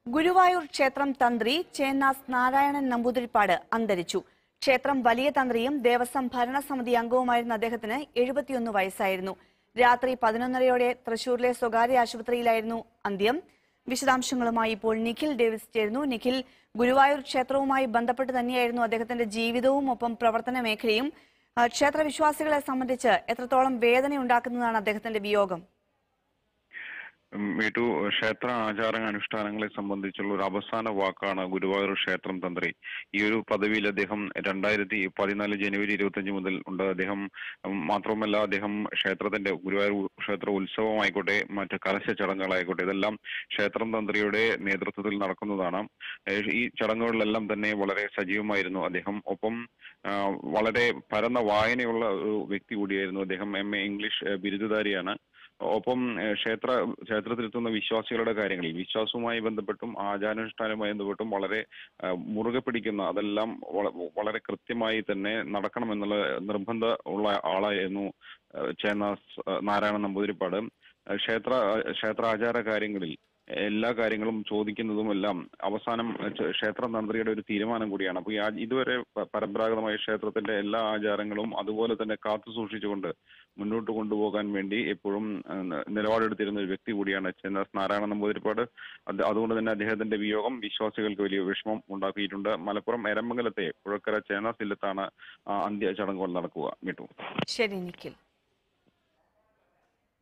ഗുരുവായൂർ ക്ഷേത്രം തന്ത്രി ചേന്നാസ് നാരായണൻ നമ്പൂതിരിപ്പാട് അന്തരിച്ചു ക്ഷേത്രം വലിയ തന്ത്രിയും ദേവസ്വം ഭരണസമിതി അംഗവുമായിരുന്ന അദ്ദേഹത്തിന് എഴുപത്തിയൊന്ന് വയസ്സായിരുന്നു രാത്രി പതിനൊന്നരയോടെ തൃശൂരിലെ സ്വകാര്യ ആശുപത്രിയിലായിരുന്നു അന്ത്യം വിശദാംശങ്ങളുമായി ഇപ്പോൾ നിഖിൽ ഡേവിസ് ചേരുന്നു നിഖിൽ ഗുരുവായൂർ ക്ഷേത്രവുമായി ബന്ധപ്പെട്ട് തന്നെയായിരുന്നു അദ്ദേഹത്തിന്റെ ജീവിതവും ഒപ്പം പ്രവർത്തന മേഖലയും ആ, ക്ഷേത്ര വിശ്വാസികളെ സംബന്ധിച്ച് എത്രത്തോളം വേദനയുണ്ടാക്കുന്നതാണ് അദ്ദേഹത്തിന്റെ വിയോഗം ഉം, വീട്ടു ക്ഷേത്ര ആചാര അനുഷ്ഠാനങ്ങളെ സംബന്ധിച്ചുള്ള ഒരു അവസാന വാക്കാണ് ഗുരുവായൂർ ക്ഷേത്രം തന്ത്രി ഈ ഒരു പദവിയിൽ അദ്ദേഹം രണ്ടായിരത്തി പതിനാല് ജനുവരി ഇരുപത്തഞ്ച് മുതൽ ഉണ്ട് അദ്ദേഹം ഉം, മാത്രവുമല്ല അദ്ദേഹം ക്ഷേത്രത്തിന്റെ ഗുരുവായൂർ ക്ഷേത്ര ഉത്സവമായിക്കോട്ടെ മറ്റ് കലശ ചടങ്ങുകളായിക്കോട്ടെ ഇതെല്ലാം ക്ഷേത്രം തന്ത്രിയുടെ നേതൃത്വത്തിൽ നടക്കുന്നതാണ് ഏഹ് ഈ ചടങ്ങുകളിലെല്ലാം തന്നെ വളരെ സജീവമായിരുന്നു അദ്ദേഹം ഒപ്പം ആ, വളരെ പരന്ന വായനയുള്ള ഒരു വ്യക്തി കൂടിയായിരുന്നു അദ്ദേഹം എം എ ഇംഗ്ലീഷ് ഏഹ് ബിരുദധാരിയാണ് ഒപ്പം ഏഹ് ക്ഷേത്ര ക്ഷേത്രത്തിലെത്തുന്ന വിശ്വാസികളുടെ കാര്യങ്ങളിൽ വിശ്വാസവുമായി ബന്ധപ്പെട്ടും ആചാരാനുഷ്ഠാനവുമായി ബന്ധപ്പെട്ടും വളരെ ഏഹ് മുറുകെ പിടിക്കുന്ന അതെല്ലാം വള- വളരെ കൃത്യമായി തന്നെ നടക്കണമെന്നുള്ള നിർബന്ധ ഉള്ള ആളായിരുന്നു ഏഹ് ചേന്നാസ് ഏഹ് നാരായണ നമ്പൂതിരിപ്പാട് ഏഹ് ക്ഷേത്ര ക്ഷേത്ര ആചാര കാര്യങ്ങളിൽ എല്ലാ കാര്യങ്ങളും ചോദിക്കുന്നതും എല്ലാം അവസാനം ച- ക്ഷേത്ര തന്ത്രിയുടെ ഒരു തീരുമാനം കൂടിയാണ് അപ്പൊ ഈ ആ- ഇതുവരെ പ- പരമ്പരാഗതമായ ക്ഷേത്രത്തിന്റെ എല്ലാ ആചാരങ്ങളും അതുപോലെ തന്നെ കാത്തു സൂക്ഷിച്ചുകൊണ്ട് മുന്നോട്ട് കൊണ്ടുപോകാൻ വേണ്ടി എപ്പോഴും ആ, ന- നിലപാടെടുത്തിരുന്ന ഒരു വ്യക്തി കൂടിയാണ് ചെന്നാസ് നാരായണ നമ്പൂതിരിപ്പാട് അത് അതുകൊണ്ട് തന്നെ അദ്ദേഹത്തിന്റെ വിയോഗം വിശ്വാസികൾക്ക് വലിയ വിഷമം ഉണ്ടാക്കിയിട്ടുണ്ട് മലപ്പുറം എരമംഗലത്തെ പുഴക്കര ചേനാസ് ഇല്ലത്താണ് ആ, അന്ത്യ ചടങ്ങുകൾ നടക്കുക മിട്ടു ശരി നിഖിൽ